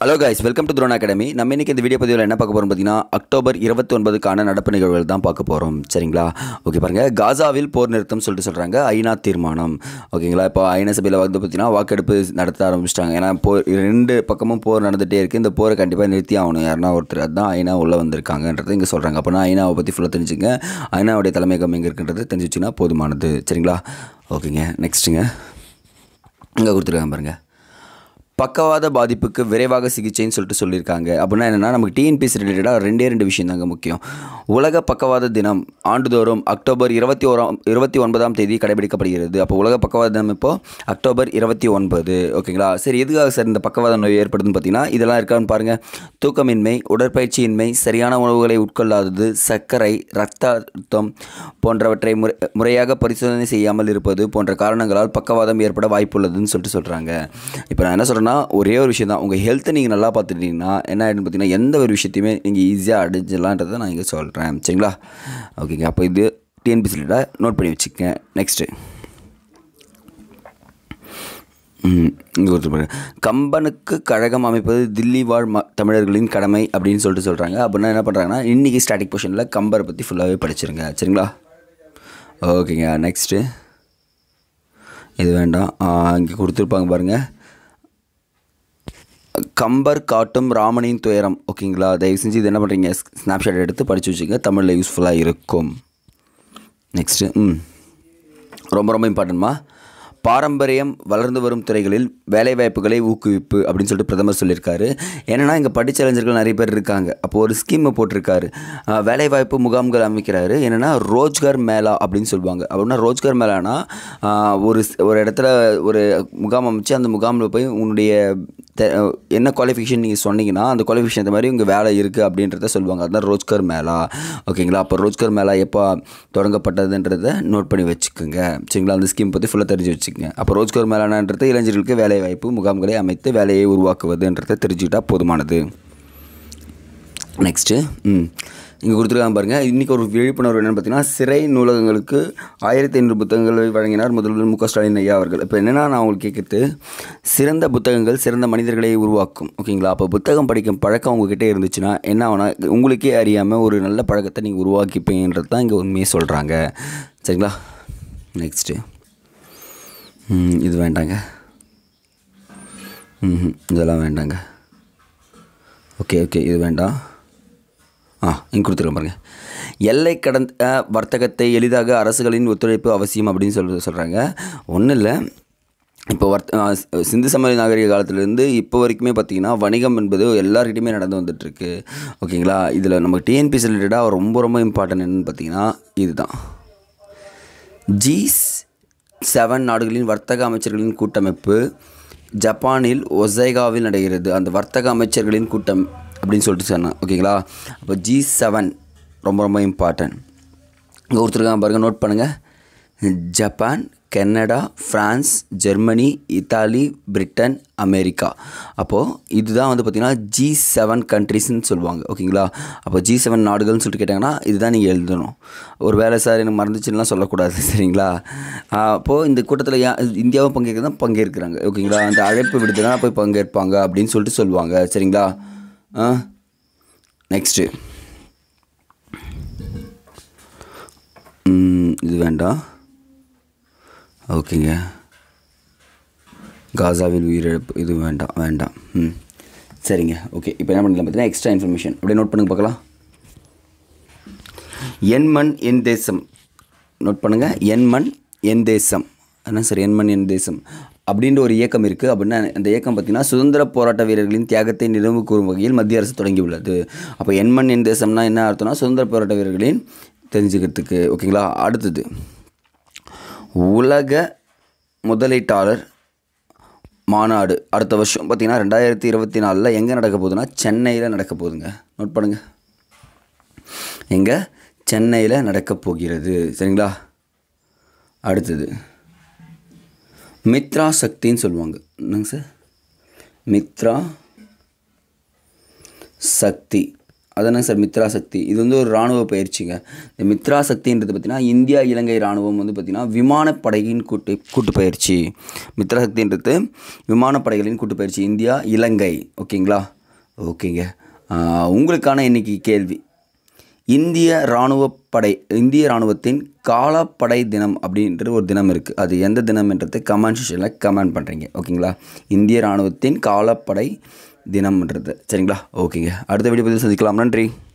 hello guys welcome to drone academy நம்ம இன்னைக்கு இந்த வீடியோ பதிவில் என்ன பார்க்க போகிறோம் பார்த்தீங்கன்னா அக்டோபர் இருபத்தி ஒன்பதுக்கான நடப்பு நிகழ்வுகள் தான் பார்க்க போகிறோம் சரிங்களா ஓகே பாருங்கள் காசாவில் போர் நிறுத்தம் சொல்லிட்டு சொல்கிறாங்க ஐநா தீர்மானம் ஓகேங்களா இப்போ ஐநா சபையில் வந்து பார்த்தீங்கன்னா வாக்கெடுப்பு நடத்த ஆரம்பிச்சிட்டாங்க ஏன்னா போர் ரெண்டு பக்கமும் போர் நடந்துகிட்டே இருக்குது இந்த போரை கண்டிப்பாக நிறுத்தி ஆகணும் யாருன்னா ஒருத்தர் அதுதான் ஐநா உள்ளே வந்திருக்காங்கன்றது இங்கே சொல்கிறாங்க அப்போனா ஐநாவை பற்றி ஃபுல்லாக தெரிஞ்சுங்க ஐநாவுடைய தலைமையகம் எங்கே இருக்குன்றது தெரிஞ்சு வச்சுன்னா போதுமானது சரிங்களா ஓகேங்க நெக்ஸ்ட்டுங்க இங்கே கொடுத்துருக்காங்க பாருங்கள் பக்கவாத பாதிப்புக்கு விரைவாக சிகிச்சைன்னு சொல்லிட்டு சொல்லியிருக்காங்க அப்படின்னா என்னென்னா நமக்கு டிஎன்பிஎஸ் ரிலேட்டடாக ரெண்டே ரெண்டு விஷயம் தாங்க முக்கியம் உலக பக்கவாத தினம் ஆண்டுதோறும் அக்டோபர் இருபத்தி ஓராம் இருபத்தி ஒன்பதாம் தேதி கடைபிடிக்கப்படுகிறது அப்போ உலக பக்கவாத தினம் இப்போது அக்டோபர் இருபத்தி ஒன்பது ஓகேங்களா சரி எதுக்காக சார் இந்த பக்கவாத நோய் ஏற்படுதுன்னு பார்த்தீங்கன்னா இதெல்லாம் இருக்கான்னு பாருங்கள் தூக்கமின்மை உடற்பயிற்சியின்மை சரியான உணவுகளை உட்கொள்ளாதது சர்க்கரை ரத்த அழுத்தம் போன்றவற்றை முறை முறையாக பரிசோதனை செய்யாமல் இருப்பது போன்ற காரணங்களால் பக்கவாதம் ஏற்பட வாய்ப்புள்ளதுன்னு சொல்லிட்டு சொல்கிறாங்க இப்போ நான் என்ன சொல்கிறேன்னா ஒரே ஒரு விஷயம் தான் உங்கள் ஹெல்த்தை நீங்கள் நல்லா பார்த்துட்டீங்கன்னா என்ன ஆகிடுன்னு பார்த்தீங்கன்னா எந்த ஒரு விஷயத்தையுமே நீங்கள் ஈஸியாக அடிச்சிடலான்றதை நான் இங்கே சொல்கிறேன் சரிங்களா ஓகேங்க அப்போ இது டிஎன்பிசியில் நோட் பண்ணி வச்சுக்கங்க நெக்ஸ்ட்டு இங்கே ஒருத்தர் பாருங்க கம்பனுக்கு கழகம் அமைப்பது தில்லி வாழ் ம தமிழர்களின் கடமை அப்படின்னு சொல்லிட்டு சொல்கிறாங்க அப்படின்னா என்ன பண்ணுறாங்கன்னா இன்றைக்கி ஸ்டாட்டிக் பொசிஷனில் கம்பரை பற்றி ஃபுல்லாகவே படிச்சிருங்க சரிங்களா ஓகேங்க நெக்ஸ்ட்டு இது வேண்டாம் இங்கே கொடுத்துருப்பாங்க பாருங்கள் கம்பர் காட்டும் ராமனின் துயரம் ஓகேங்களா தயவு செஞ்சு இது என்ன பண்ணுறீங்க ஸ்னாப்ஷாட் எடுத்து படித்து வச்சுங்க தமிழில் யூஸ்ஃபுல்லாக இருக்கும் நெக்ஸ்ட்டு ம் ரொம்ப ரொம்ப இம்பார்ட்டன்ட்மா பாரம்பரியம் வளர்ந்து வரும் துறைகளில் வேலைவாய்ப்புகளை ஊக்குவிப்பு அப்படின்னு சொல்லிட்டு பிரதமர் சொல்லியிருக்காரு ஏன்னா இங்கே படித்த இளைஞர்கள் நிறைய பேர் இருக்காங்க அப்போ ஒரு ஸ்கீமை போட்டிருக்காரு அஹ், வேலைவாய்ப்பு முகாம்கள் அமைக்கிறாரு என்னென்னா ரோஜ்கார் மேளா அப்படின்னு சொல்லுவாங்க அப்படின்னா ரோஜ்கார் மேளானா அஹ், ஒரு ஸ்- ஒரு இடத்துல ஒரு முகாம் அமைச்சு அந்த முகாமில் போய் உன்னுடைய தெ- என்ன குவாலிஃபிகேஷன் நீங்கள் சொன்னீங்கன்னா அந்த குவாலிஃபிகேஷன் இந்த மாதிரி உங்கள் வேலை இருக்குது அப்படின்றத சொல்லுவாங்க அதுதான் ரோஜ்கர் மேளா ஓகேங்களா அப்போ ரோஜ்கர் மேளா எப்போ தொடங்கப்பட்டதுன்றதை நோட் பண்ணி வச்சுக்கோங்க சரிங்களா அந்த ஸ்கீம் பற்றி ஃபுல்லாக தெரிஞ்சு வச்சுக்கோங்க அப்போ ரோஜ்கர் மேளானன்றது இளைஞர்களுக்கு வேலை வாய்ப்பு முகாம்களை அமைத்து வேலையை உருவாக்குவதுன்றதை தெரிஞ்சுக்கிட்டால் போதுமானது நெக்ஸ்ட்டு ம் இங்கே கொடுத்துருக்காங்க பாருங்கள் இன்றைக்கி ஒரு விழிப்புணர்வு என்னென்னு பார்த்தீங்கன்னா சிறை நூலகங்களுக்கு ஆயிரத்தி ஐநூறு புத்தகங்களை வழங்கினார் முதல்வர் மு க ஸ்டாலின் ஐயா அவர்கள் இப்போ என்னென்னா நான் உங்களுக்கு கேட்குறது சிறந்த புத்தகங்கள் சிறந்த மனிதர்களை உருவாக்கும் ஓகேங்களா அப்போ புத்தகம் படிக்கும் பழக்கம் உங்ககிட்ட இருந்துச்சுன்னா என்ன ஆகுனா உங்களுக்கே அறியாமல் ஒரு நல்ல பழக்கத்தை நீங்கள் உருவாக்கிப்பீங்கன்றது தான் இங்கே உண்மையை சொல்கிறாங்க சரிங்களா நெக்ஸ்ட்டு ம், இது வேண்டாங்க ம் இதெல்லாம் வேண்டாங்க ஓகே ஓகே இது வேண்டாம் ஆ இங்கே கொடுத்துருக்கேன் பாருங்கள் எல்லை கடந்த வர்த்தகத்தை எளிதாக அரசுகளின் ஒத்துழைப்பு அவசியம் அப்படின்னு சொல்லி சொல்கிறாங்க ஒன்றும் இல்லை இப்போ வர்த்த ஆ, சி- சிந்து சமவெளி நாகரிக காலத்துலேருந்து இப்போ வரைக்குமே பார்த்தீங்கன்னா வணிகம் என்பது எல்லார்கிட்டையுமே நடந்து வந்துட்டுருக்கு ஓகேங்களா இதில் நமக்கு டிஎன்பிசி ரிலேட்டடாக ரொம்ப ரொம்ப இம்பார்ட்டன்ட் என்னென்னு பார்த்தீங்கன்னா இதுதான் ஜி செவன் நாடுகளின் வர்த்தக அமைச்சர்களின் கூட்டமைப்பு ஜப்பானில் ஒசைகாவில் நடக்கிறது அந்த வர்த்தக அமைச்சர்களின் கூட்டம் அப்படின்னு சொல்லிட்டு சொன்னேன் ஓகேங்களா அப்போ ஜி செவன் ரொம்ப ரொம்ப இம்பார்ட்டன்ட் இங்கே கொடுத்துருக்காங்க பாருங்கள் நோட் பண்ணுங்கள் Japan Canada France Germany Italy Britain America அப்போது இதுதான் வந்து பார்த்திங்கன்னா ஜி செவன் கண்ட்ரிஸ்ன்னு சொல்லுவாங்க ஓகேங்களா அப்போ ஜி செவன் நாடுகள்னு சொல்லிட்டு கேட்டாங்கன்னா இதுதான் நீங்கள் எழுதணும் ஒரு வேலை சார் எனக்கு மறந்துச்சுன்னா சொல்லக்கூடாது சரிங்களா அப்போது இந்த கூட்டத்தில் ஏன் இந்தியாவும் பங்கேற்க தான் பங்கேற்கிறாங்க ஓகேங்களா அந்த அழைப்பு விடுதலாம் போய் பங்கேற்பாங்க அப்படின்னு சொல்லிட்டு சொல்லுவாங்க சரிங்களா நெக்ஸ்ட்டு இது வேண்டாம் ஓகேங்க காசாவில் உயிரிழப்பு இது வேண்டாம் வேண்டாம் ம் சரிங்க ஓகே இப்போ என்ன பண்ணலாம் பார்த்தீங்கன்னா எக்ஸ்ட்ரா இன்ஃபர்மேஷன் அப்படியே நோட் பண்ணுங்க பார்க்கலாம் என் மண் என் தேசம் நோட் பண்ணுங்கள் என் மண் என் தேசம் என்ன சார் என் மண் என் தேசம் அப்படின்ற ஒரு இயக்கம் இருக்குது அப்படின்னா அந்த இயக்கம் பார்த்திங்கன்னா சுதந்திர போராட்ட வீரர்களின் தியாகத்தை நினைவு கூறும் வகையில் மத்திய அரசு தொடங்கியுள்ளது அப்போ என் மண் என் தேசம்னா என்ன அர்த்தம்னா சுதந்திர போராட்ட வீரர்களின் தெரிஞ்சுக்கிறதுக்கு ஓகேங்களா அடுத்தது உலக முதலீட்டாளர் மாநாடு அடுத்த வருஷம் பார்த்திங்கன்னா ரெண்டாயிரத்தி இருபத்தி நாலில் எங்கே நடக்க போகுதுன்னா சென்னையில் நடக்க போகுதுங்க நோட் பண்ணுங்கள் எங்கே சென்னையில் நடக்க போகிறது சரிங்களா அடுத்தது மித்ரா சக்தின்னு சொல்லுவாங்க என்னங்க சார் மித்ரா சக்தி அதானே சார் மித்ரா சக்தி இது வந்து ஒரு இராணுவ பயிற்சிங்க இந்த மித்ரா சக்தின்றது பார்த்திங்கன்னா இந்தியா இலங்கை இராணுவம் வந்து பார்த்திங்கன்னா விமானப்படையின் கூட்டு கூட்டு பயிற்சி மித்ரா சக்தின்றது விமானப்படைகளின் கூட்டு பயிற்சி இந்தியா இலங்கை ஓகேங்களா ஓகேங்க ஆஹ் உங்களுக்கான இன்னைக்கு கேள்வி இந்திய இராணுவப் படை இந்திய இராணுவத்தின் காலாப்படை தினம் அப்படின்ற ஒரு தினம் இருக்குது அது எந்த தினம்ன்றது கமெண்ட் செக்ஷனில் கமெண்ட் பண்ணுறீங்க ஓகேங்களா இந்திய இராணுவத்தின் காலாப்படை தினம்ன்றது சரிங்களா ஓகேங்க அடுத்த வீடியோ பதிவு சந்திக்கலாம் நன்றி